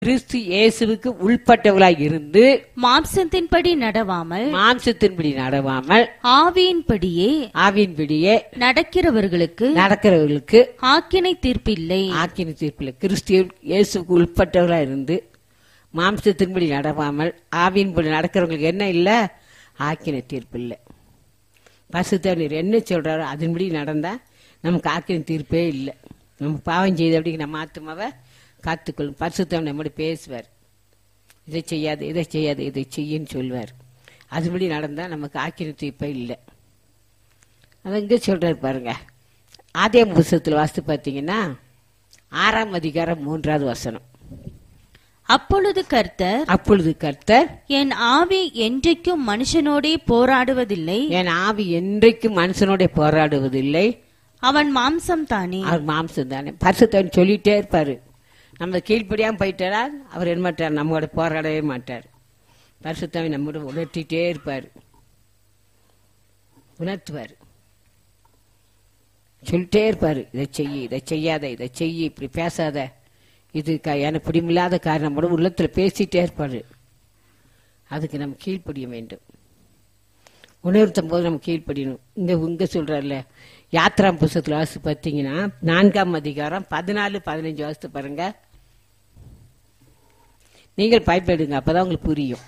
கிறிஸ்து இயேசுவுக்கு உள்பட்டவர்களாய் இருந்து மாம்சத்தின்படி நடவாமல் மாம்சத்தின்படி நடவாமல் ஆவியின்படியே ஆவியின்படியே நடக்கிறவர்களுக்கு நடக்கிறவர்களுக்கு ஆக்கினை தீர்ப்பில்லை ஆக்கின தீர்ப்பில் கிறிஸ்து இயேசுக்கு உட்பட்டவர்களாக இருந்து மாம்சத்தின்படி நடவாமல் ஆவியின்படி நடக்கிறவங்களுக்கு என்ன இல்லை ஆக்கின தீர்ப்பு இல்லை பசுத்தவனர் என்ன சொல்றாரோ அதன்படி நடந்தா நமக்கு ஆக்கின தீர்ப்பே இல்லை நம்ம பாவம் செய்த அப்படி நம்ம ஆத்மாவை காத்துக்கொள்ளும் பரிசுத்தவன் நம்மோட பேசுவார் இதை செய்யாது இதை செய்யாது இதை செய்யின்னு சொல்லுவார் அதுபடி நடந்தா நமக்கு ஆக்கின தீர்ப்பே இல்லை அதை இங்கே சொல்றாரு பாருங்க ஆதிய புஸ்தகத்தில் வாசித்து பார்த்தீங்கன்னா ஆறாம் அதிகாரம் மூன்றாவது வசனம் அப்பொழுது கர்த்தர் அப்பொழுது கர்த்தர் என் ஆவி என்றைக்கும் மனுஷனோடே போராடுவதில்லை என் ஆவி என்றைக்கும் மனுஷனோட போராடுவதில்லை அவன் மாம்சம் தானே அவர் மாம்சம் தானே பரிசுத்தவன் சொல்லிட்டே இருப்பாரு நம்ம கீழ்ப்படியாம போயிட்டாரா அவர் என்ன மாட்டார் நம்மோட போராடவே மாட்டார் பரிசுத்தவன் நம்மோட உணர்த்திட்டே இருப்பார் உணர்த்துவார் சொல்லிட்டே இருப்பாரு இதை செய்ய இதை செய்யாத இதை செய்ய இப்படி பேசாத இது க- எனக்கு பிடிமில்லாத காரணம் நம்மோட உள்ளத்துல பேசிட்டே இருப்பாரு அதுக்கு நம்ம கீழ்ப்படிய வேண்டும் உணர்த்தும் போது நம்ம கீழ்ப்படியணும் இங்க இங்க சொல்றாருல யாத்ரா புஸ்தகத்துல வாசி பார்த்தீங்கன்னா நான்காம் அதிகாரம் பதினாலு பதினஞ்சு வாசித்து பாருங்க நீங்கள் பயப்படுங்க அப்பதான் உங்களுக்கு புரியும்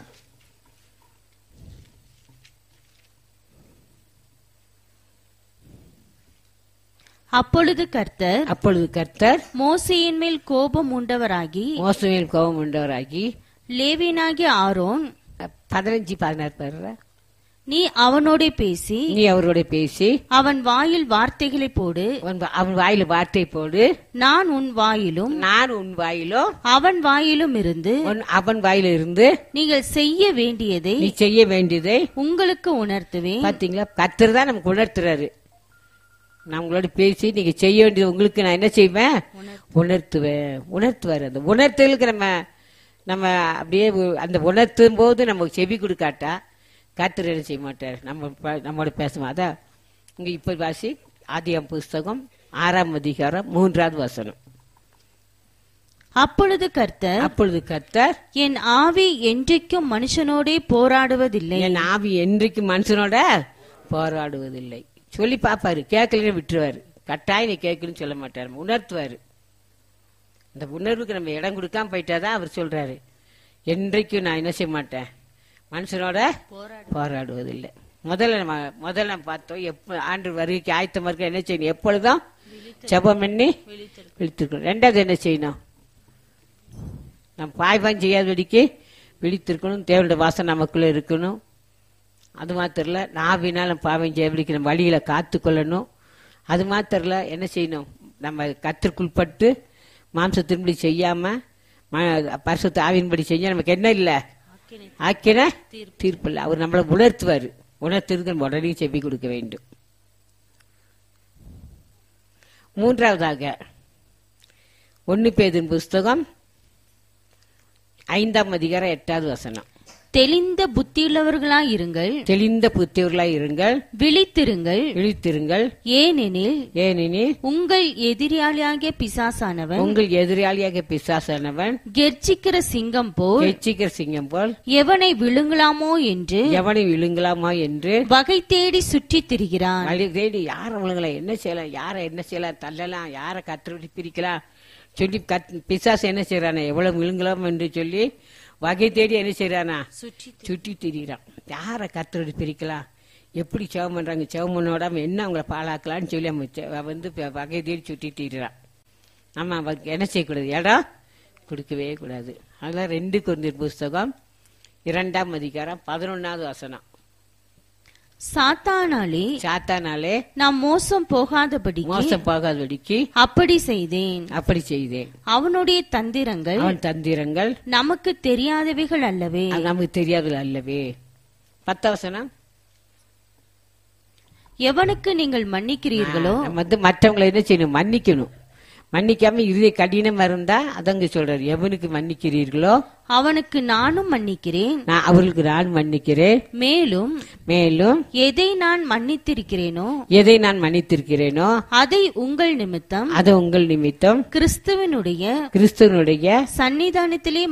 அப்பொழுது கர்த்தர் அப்பொழுது கர்த்தர் மோசையின் மேல் கோபம் உண்டவராகி மோசமையில் கோபம் உண்டவராகி லேவியனாகிய ஆரோன் பதினஞ்சு பதினாறு பாருங்க நீ அவனோடே பேசி நீ அவரோட பேசி அவன் வாயில் வார்த்தைகளை போடு அவன் வா- அவன் வாயில வார்த்தை போடு நான் உன் வாயிலும் நான் உன் வாயிலோ அவன் வாயிலும் இருந்து உன் அவன் வாயில இருந்து நீங்கள் செய்ய வேண்டியதை நீ செய்ய வேண்டியதை உங்களுக்கு உணர்த்துவேன் பாத்தீங்களா கர்த்தர் தான் நமக்கு உணர்த்துறாரு நான் உங்களோட பேசி நீங்க செய்ய வேண்டியது உங்களுக்கு நான் என்ன செய்வேன் உணர்த்துவேன் உணர்த்துவார் அந்த உணர்த்தலுக்கு நம்ம நம்ம அப்படியே உ- அந்த உணர்த்தும் போது நமக்கு செவி கொடுக்காட்டா கர்த்தர் என்ன செய்ய மாட்டார் நம்ம ப- நம்மோட பேசுவோம் அதான் இங்க இப்ப வாசி ஆதியாம் புஸ்தகம் ஆறாம் அதிகாரம் மூன்றாவது வசனம் அப்பொழுது கர்த்தர் அப்பொழுது கர்த்தர் என் ஆவி என்றைக்கும் மனுஷனோடே போராடுவதில்லை என் ஆவி என்றைக்கு மனுஷனோட போராடுவதில்லை சொல்லி பாப்பாரு கேட்கலன்னு விட்டுருவாரு கட்டாயம் நீ கேட்கணும்னு சொல்ல மாட்டாரு உணர்த்துவாரு அந்த உணர்வுக்கு நம்ம இடம் கொடுக்காம போயிட்டாதான் அவர் சொல்றாரு என்றைக்கும் நான் என்ன செய்ய மாட்டேன் மனுஷனோட போராடுவதில்லை முதல்ல நம்ம முதல்ல நம்ம பார்த்தோம் எப்ப ஆண்டு வருகைக்கு ஆயத்தமா இருக்க என்ன செய்யணும் எப்பொழுதும் ஜெபம் பண்ணி விழித்திருக்கணும் ரெண்டாவது என்ன செய்யணும் நம்ம பாய்பான் செய்யாதபடிக்கு விழித்திருக்கணும் தேவனுடைய வாசம் நமக்குள்ள இருக்கணும் அது மாத்திரம் இல்ல நாவினாலும் பாவம் செய்யபடிக்கு நம்ம வழியில காத்து கொள்ளணும் அது மாத்திரம் இல்ல என்ன செய்யணும் நம்ம கத்திற்குள்பட்டு மாம்சத்தின்படி செய்யாம ம- பரிசுத்த ஆவியின்படி செஞ்சா நமக்கு என்ன இல்லை ஆக்கின தீர்ப்பு இல்லை அவர் நம்மளை உணர்த்துவார் உணர்த்துறது நம்ம உடனே செவி கொடுக்க வேண்டும் மூன்றாவதாக ஒன்னு பேதின் புஸ்தகம் ஐந்தாம் அதிகாரம் எட்டாவது வசனம் தெளிந்த புத்தியுள்ளவர்களாய் இருங்கள் தெளிந்த புத்தியவர்களாய் இருங்கள் விழித்திருங்கள் விழித்திருங்கள் ஏனெனில் ஏனெனில் உங்கள் எதிராளியாகிய பிசாசானவன் உங்கள் எதிராளியாக பிசாசானவன் கெர்ச்சிக்கிற சிங்கம் போல் எச்சிக்கிற சிங்கம் போல் எவனை விழுங்கலாமோ என்று எவனை விழுங்கலாமா என்று வகை தேடி சுற்றித் திரிகிறான் வழி தேடி யாரை விழுங்கலாம் என்ன செய்யலாம் யாரை என்ன செய்யலாம் தள்ளலாம் யாரை கற்றுவிட்டு பிரிக்கலாம் சொல்லி கத் பிசாசு என்ன செய்யறானா எவ்வளவு விழுங்கலாம் என்று சொல்லி வகை தேடி என்ன செய்யறானா சுற்றி சுற்றி திரியிறான் யாரை கற்றுவிட்டு பிரிக்கலாம் எப்படி செவம் பண்றாங்க செவம் பண்ணோடாம என்ன அவங்கள பாழாக்கலாம்னு சொல்லி அவன் செ- அவன் வந்து ப- வகை தேடி சுற்றி திரியிறான் நம்ம அவனுக்கு என்ன செய்யக்கூடாது இடம் கொடுக்கவே கூடாது அதெல்லாம் ரெண்டு குருந்தியர் புஸ்தகம் இரண்டாம் அதிகாரம் பதினொன்னாவது வசனம் சாத்தானாலே சாத்தானாலே நாம் மோசம் போகாதபடி மோசம் போகாதபடிக்கு அப்படி செய்தேன் அப்படி செய்தேன் அவனுடைய தந்திரங்கள் அவன் தந்திரங்கள் நமக்கு தெரியாதவைகள் அல்லவே அது நமக்கு தெரியாதது அல்லவே பத்தவசனம் எவனுக்கு நீங்கள் மன்னிக்கிறீர்களோ நம்ம வந்து மற்றவங்களை என்ன செய்யணும் மன்னிக்கணும் மன்னிக்காம இருதய கடினமா இருந்தா அதங்க சொல்றாரு எவனுக்கு மன்னிக்கிறீர்களோ அவனுக்கு நானும் மன்னிக்கிறேன் நான் அவர்களுக்கு நான் மன்னிக்கிறேன் மேலும் மேலும் எதை நான் மன்னித்திருக்கிறேனோ எதை நான் மன்னித்திருக்கிறேனோ அதை உங்கள் நிமித்தம் அதை உங்கள் நிமித்தம் கிறிஸ்துவனுடைய கிறிஸ்துவனுடைய சன்னிதானத்திலே